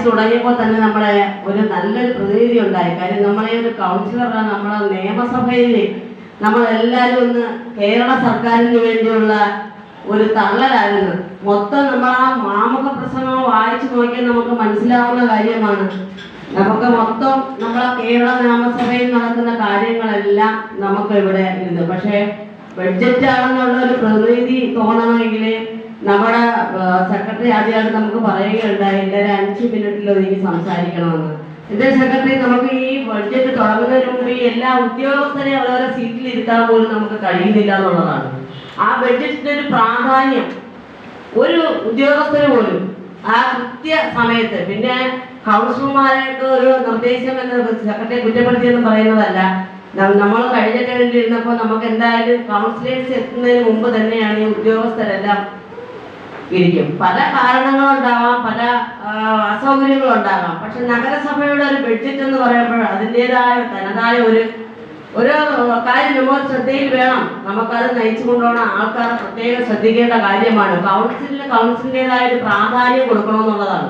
തുടങ്ങിയപ്പോൾ തന്നെ നമ്മളെ ഒരു നല്ലൊരു പ്രതിനിധി ഉണ്ടായി കാര്യം നമ്മളെ ഒരു കൗൺസിലറാണ് നമ്മളെ നിയമസഭയിൽ നമ്മളെല്ലാവരും ഒന്ന് കേരള സർക്കാരിന് വേണ്ടിയുള്ള ഒരു തള്ളലായിരുന്നു മൊത്തം നമ്മൾ ആ മാമുഖ പ്രസംഗം വായിച്ചു നോക്കിയാൽ നമുക്ക് മനസ്സിലാവുന്ന കാര്യമാണ് നമുക്ക് മൊത്തം നമ്മളെ കേരള നിയമസഭയിൽ നടക്കുന്ന കാര്യങ്ങളെല്ലാം നമുക്ക് ഇവിടെ ഇരുന്നു പക്ഷേ ബഡ്ജറ്റ് ആണെന്നുള്ള ഒരു പ്രതിനിധി തോന്നണമെങ്കിൽ നമ്മുടെ സെക്രട്ടറി ആദ്യമായിട്ട് നമുക്ക് പറയുകയുണ്ടായി എല്ലാവരും അഞ്ച് മിനിറ്റിൽ ഒതുങ്ങി സംസാരിക്കണമെന്ന് എന്റെ സെക്രട്ടറി നമുക്ക് ഈ ബഡ്ജറ്റ് തുടങ്ങുന്നതിന് മുമ്പ് ഈ എല്ലാ ഉദ്യോഗസ്ഥരെ അവരവരെ സീറ്റിൽ ഇരുത്താൻ പോലും നമുക്ക് കഴിയുന്നില്ല എന്നുള്ളതാണ് ആ ബഡ്ജറ്റിന്റെ ഒരു പ്രാധാന്യം ഒരു ഉദ്യോഗസ്ഥന് പോലും ആ കൃത്യ സമയത്ത് പിന്നെ കൗൺസിലർമാരായിട്ട് ഒരു നിർദ്ദേശം എന്ന് സെക്രട്ടറി കുറ്റപ്പെടുത്തിയെന്ന് പറയുന്നതല്ല നമ്മൾ കഴിഞ്ഞ ടേണിൽ ഇരുന്നപ്പോൾ നമുക്ക് എന്തായാലും കൗൺസിലേഴ്സ് എത്തുന്നതിന് മുമ്പ് തന്നെയാണ് ഈ ഉദ്യോഗസ്ഥരെല്ലാം ഇരിക്കും പല കാരണങ്ങളുണ്ടാവാം പല ആ, അസൗകര്യങ്ങളുണ്ടാകാം പക്ഷെ നഗരസഭയുടെ ഒരു ബഡ്ജറ്റ് എന്ന് പറയുമ്പോൾ അതിൻ്റെതായ തനതായ ഒരു ഒരു കാര്യം നമ്മൾ ശ്രദ്ധയിൽ വേണം നമുക്കത് നയിച്ചു കൊണ്ടുപോകണം ആൾക്കാർ പ്രത്യേകം ശ്രദ്ധിക്കേണ്ട കാര്യമാണ് കൗൺസിലിന് കൗൺസിലിൻ്റെതായ ഒരു പ്രാധാന്യം കൊടുക്കണമെന്നുള്ളതാണ്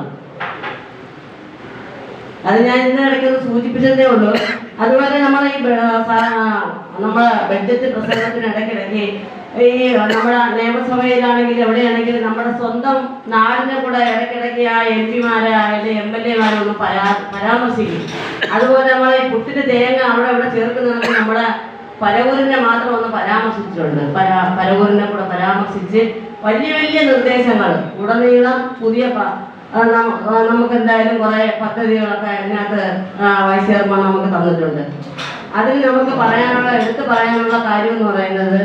അത് ഞാൻ ഇന്ന് ഇടയ്ക്കൊന്ന് സൂചിപ്പിച്ചതേ ഉള്ളൂ അതുപോലെ നമ്മൾ ഈ ബ- സാ- നമ്മളെ ബഡ്ജറ്റ് പ്രസംഗത്തിനിടയ്ക്കിടയ്ക്ക് ഈ നമ്മുടെ നിയമസഭയിലാണെങ്കിലും എവിടെയാണെങ്കിലും നമ്മുടെ സ്വന്തം നാടിനെ കൂടെ ഇടയ്ക്കിടയ്ക്ക് ആ എം പിമാരെ അല്ലെങ്കിൽ എം എൽ എമാരെ ഒന്ന് പരാ പരാമർശിക്കും അതുപോലെ നമ്മൾ ഈ പുട്ടിന് തേങ്ങ അവിടെ ഇവിടെ ചേർക്കുന്നതൊക്കെ നമ്മുടെ പരവൂരിനെ മാത്രം ഒന്ന് പരാമർശിച്ചിട്ടുണ്ട് പരാ പരവൂരിനെ കൂടെ പരാമർശിച്ച് വലിയ വലിയ നിർദ്ദേശങ്ങൾ ഉടനീളം പുതിയ പ- ആ, നമ്മ- ആ, നമുക്ക് എന്തായാലും കുറെ പദ്ധതികളൊക്കെ അതിനകത്ത് ആ, വൈസ് ചെയർമാൻ നമുക്ക് തന്നിട്ടുണ്ട് അതിൽ നമുക്ക് പറയാനുള്ള എടുത്തു പറയാനുള്ള കാര്യം എന്ന് പറയുന്നത്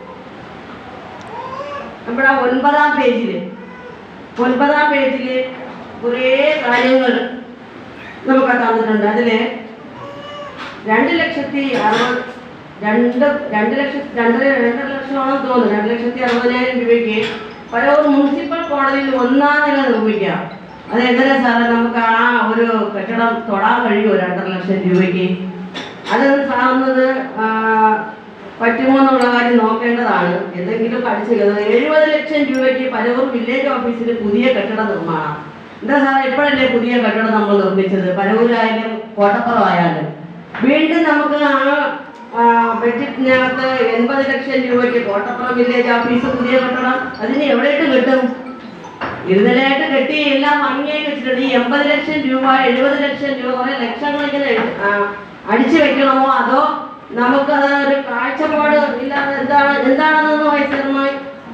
നമ്മുടെ ഒൻപതാം പേജില് ഒൻപതാം പേജില് കുറേ കാര്യങ്ങൾ നമുക്ക് തന്നിട്ടുണ്ട് അതില് രണ്ട് ലക്ഷത്തി അറുപത് രണ്ട് രണ്ട് ലക്ഷത്തി രണ്ടര രണ്ടര ലക്ഷമാണെന്ന് തോന്നുന്നു രണ്ട് ലക്ഷത്തി അറുപതിനായിരം രൂപയ്ക്ക് പലവൂർ മുനിസിപ്പൽ കോടതിയിൽ ഒന്നാം നില നിർമ്മിക്കാം അതെങ്ങനെ സാറേ നമുക്ക് ആ ഒരു കെട്ടിടം തൊടാൻ കഴിയുമോ രണ്ടര ലക്ഷം രൂപയ്ക്ക് അത് സാറുന്നത് പറ്റുമോ എന്നുള്ള കാര്യം നോക്കേണ്ടതാണ് എന്തെങ്കിലും പഠിച്ചു എഴുപത് ലക്ഷം രൂപയ്ക്ക് പലവൂർ വില്ലേജ് ഓഫീസിൽ പുതിയ കെട്ടിട നിർമ്മാണം എന്താ സാറേ ഇപ്പോഴല്ലേ പുതിയ കെട്ടിടം നമ്മൾ നിർമ്മിച്ചത് പലവൂരായാലും കോട്ടപ്പുറമായാലും വീണ്ടും നമുക്ക് ആ ആ, ബഡ്ജറ്റിനകത്ത് എൺപത് ലക്ഷം രൂപയ്ക്ക് കോട്ടപ്പുറം വില്ലേജ് ഓഫീസ് പുതിയ കെട്ടിടം അതിന് എവിടെയിട്ട് കിട്ടും ഇരുതലായിട്ട് കെട്ടി എല്ലാം ഭംഗിയായി വെച്ചിട്ടുണ്ട് ഈ എൺപത് ലക്ഷം രൂപ എഴുപത് ലക്ഷം രൂപ കുറെ ലക്ഷങ്ങൾ ഇങ്ങനെ എഴു- ആ, അടിച്ചു വെക്കണമോ അതോ നമുക്ക് അത് ഒരു കാഴ്ചപ്പാട് ഇല്ലാതെ എന്താണ് എന്താണെന്നൊന്ന് വൈദ്യർമായി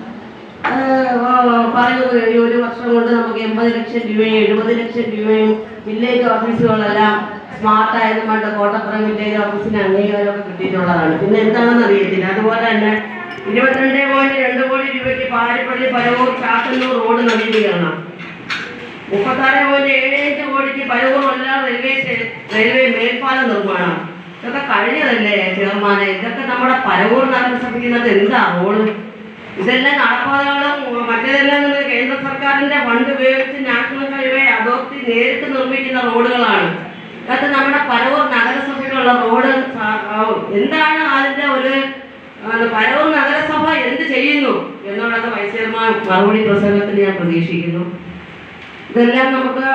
പറയുന്നത് ഈ ഒരു വർഷം കൊണ്ട് നമുക്ക് എൺപത് ലക്ഷം രൂപയും എഴുപത് ലക്ഷം രൂപയും വില്ലേജ് ഓഫീസുകളെല്ലാം സ്മാർട്ട് ആയതും വേണ്ട കോട്ടപ്പുറം വില്ലേജ് ഓഫീസിന് അംഗീകാരമൊക്കെ കിട്ടിയിട്ടുള്ളതാണ് പിന്നെ എന്താണെന്ന് അറിയത്തില്ല അതുപോലെ തന്നെ ഇരുപത്തിരണ്ട് പോയിന്റ് രണ്ട് കോടി രൂപയ്ക്ക് പാരിപ്പള്ളി പരവൂർ ചാത്തന്നൂർ റോഡ് നവീകരണം മുപ്പത്താറ് പോയിന്റ് ഏഴ് അഞ്ച് കോടിക്ക് പരവൂർ കൊല്ലം റെയിൽവേ സ്റ്റേ- റെയിൽവേ മേൽപ്പാലം നിർമ്മാണം ഇതൊക്കെ കഴിഞ്ഞതല്ലേ ചെയർമാനെ ഇതൊക്കെ നമ്മുടെ പരവൂർ നഗരസഭയ്ക്കകത്ത് എന്താ റോഡ് ഇതെല്ലാം നടപ്പാതകളും മറ്റേതെല്ലാം നമ്മൾ കേന്ദ്ര സർക്കാരിന്റെ ഫണ്ട് ഉപയോഗിച്ച് നാഷണൽ ഹൈവേ അതോറിറ്റി നേരിട്ട് നിർമ്മിക്കുന്ന റോഡുകളാണ് ഇതൊക്കെ നമ്മുടെ പരവൂർ നഗരസഭയിലുള്ള റോഡ് സ- ആ, എന്താണ് അതിന്റെ ഒരു ആ, പരവൂർ നഗരസഭ എന്ത് ചെയ്യുന്നു എന്നുള്ളത് വൈസ് ചെയർമാൻ മറുപടി പ്രസംഗത്തിൽ ഞാൻ പ്രതീക്ഷിക്കുന്നു ഇതെല്ലാം നമുക്ക്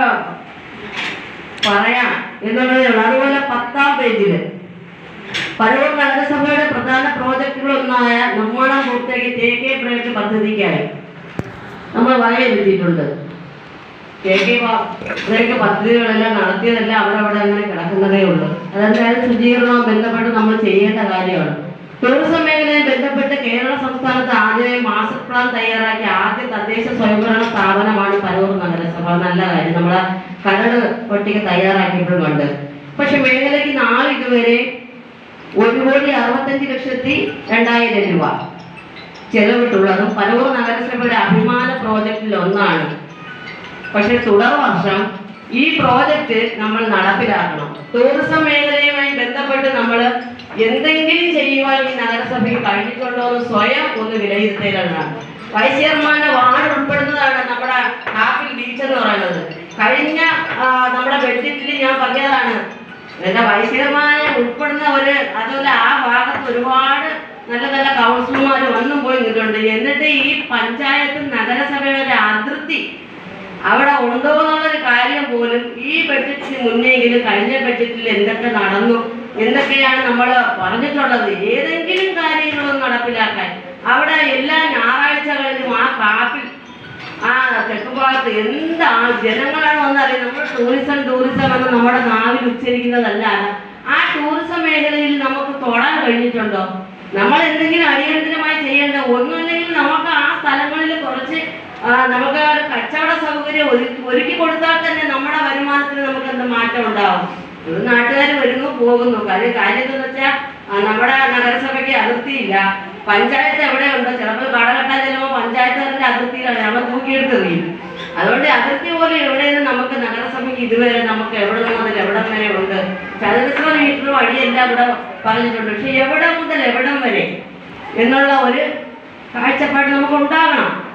പറയാം എന്നുള്ളതേ ഉള്ളൂ അതുപോലെ പത്താം പേജില് പരവൂർ നഗരസഭയുടെ പ്രധാന പ്രോജക്റ്റുകളൊന്നായ നിർമ്മാണം പൂർത്തിയാക്കി കെ കെ ബ്രേക്ക് പദ്ധതിക്കായി നമ്മൾ വകയിരുത്തിയിട്ടുണ്ട് കെ കെ ബ്രേക്ക് പദ്ധതികളെല്ലാം നടത്തിയതെല്ലാം അവിടെ അവിടെ അങ്ങനെ കിടക്കുന്നതേ ഉള്ളൂ അതെന്തായാലും ശുചീകരണവും ബന്ധപ്പെട്ട് നമ്മൾ ചെയ്യേണ്ട കാര്യമാണ് ടൂറിസം മേഖലയെ ബന്ധപ്പെട്ട് കേരള സംസ്ഥാനത്ത് ആദ്യമായി മാസ്റ്റർ പ്ലാൻ തയ്യാറാക്കിയ ആദ്യ തദ്ദേശ സ്വയംഭരണ സ്ഥാപനമാണ് പരവൂർ നഗരസഭ നല്ല കാര്യം നമ്മളെ കരട് പട്ടിക തയ്യാറാക്കിയിട്ടുമുണ്ട് പക്ഷെ മേഖലയ്ക്ക് നാളിതുവരെ ഒരു കോടി അറുപത്തഞ്ച് ലക്ഷത്തി രണ്ടായിരം രൂപ ചെലവിട്ടുള്ളതും പരവൂർ നഗരസഭയുടെ അഭിമാന പ്രോജക്റ്റിൽ ഒന്നാണ് പക്ഷെ തുടർ വർഷം ഈ പ്രോജക്റ്റ് നമ്മൾ നടപ്പിലാക്കണം ടൂറിസം മേഖലയുമായി ബന്ധപ്പെട്ട് നമ്മൾ എന്തെങ്കിലും ചെയ്യുവാൻ ഈ നഗരസഭയ്ക്ക് കഴിഞ്ഞിട്ടുണ്ടോ എന്ന് സ്വയം ഒന്ന് വിലയിരുത്തേണ്ടതാണ് വൈസ് ചെയർമാന്റെ വാർഡ് ഉൾപ്പെടുന്നതാണ് നമ്മുടെ ഹാപ്പിൽ ബീച്ച് എന്ന് പറയുന്നത് കഴിഞ്ഞ ആ, നമ്മുടെ ബഡ്ജറ്റിൽ ഞാൻ പറഞ്ഞതാണ് എന്റെ വൈസ് ചെയർമാനെ ഉൾപ്പെടുന്ന ഒരു അതുപോലെ ആ ഭാഗത്ത് ഒരുപാട് നല്ല നല്ല കൗൺസിലർമാർ വന്നും പോയി നിന്നിട്ടുണ്ട് എന്നിട്ട് ഈ പഞ്ചായത്ത് നഗരസഭയുടെ അതിർത്തി അവിടെ ഉണ്ടോ എന്നുള്ളൊരു കാര്യം പോലും മുന്നെങ്കിലും കഴിഞ്ഞ ബഡ്ജറ്റിൽ എന്തൊക്കെ നടന്നു എന്തൊക്കെയാണ് നമ്മൾ പറഞ്ഞിട്ടുള്ളത് ഏതെങ്കിലും കാര്യങ്ങളൊന്നും നടപ്പിലാക്കാൻ അവിടെ എല്ലാ ഞായറാഴ്ചകളിലും ആ കാപ്പിൽ ആ തെക്ക് ഭാഗത്ത് എന്താ ജനങ്ങളാണ് വന്നറിയുന്നത് നമ്മൾ ടൂറിസം ടൂറിസം എന്ന് നമ്മുടെ നാവിൽ ഉച്ചരിക്കുന്നതല്ലാതെ ആ ടൂറിസം മേഖലയിൽ നമുക്ക് തൊടാൻ കഴിഞ്ഞിട്ടുണ്ടോ നമ്മൾ എന്തെങ്കിലും അടിയന്തരമായി ചെയ്യേണ്ട ഒന്നുമില്ലെങ്കിൽ നമുക്ക് ആ സ്ഥലങ്ങളിൽ കുറച്ച് ആ, നമുക്ക് ആ ഒരു കച്ചവട സൗകര്യം ഒരുക്കി ഒരുക്കി കൊടുത്താൽ തന്നെ നമ്മുടെ വരുമാനത്തിന് നമുക്ക് എന്ത് മാറ്റം ഉണ്ടാവും ഇത് നാട്ടുകാർ വരുന്നു പോകുന്നു കാര്യം കാര്യം എന്താണെന്ന് വെച്ചാൽ നമ്മുടെ നഗരസഭയ്ക്ക് അതിർത്തിയില്ല പഞ്ചായത്ത് എവിടെയുണ്ടോ ചിലപ്പോൾ കടകെട്ടാൻ ചെല്ലുമ്പോൾ പഞ്ചായത്തുകാരുടെ അതിർത്തിയിലാണ് അവൻ തൂക്കിയെടുത്തെറിയും അതുകൊണ്ട് അതിർത്തി പോലെ എവിടെയും നമുക്ക് നഗരസഭയ്ക്ക് ഇതുവരെ നമുക്ക് എവിടെ മുതൽ എവിടം വരെ ഉണ്ട് ചതുരശ്ര മീറ്ററും അടിയെല്ലാം ഇവിടെ പറഞ്ഞിട്ടുണ്ട് പക്ഷെ എവിടെ മുതൽ എവിടം വരെ എന്നുള്ള ഒരു കാഴ്ചപ്പാട് നമുക്ക് ഉണ്ടാകണം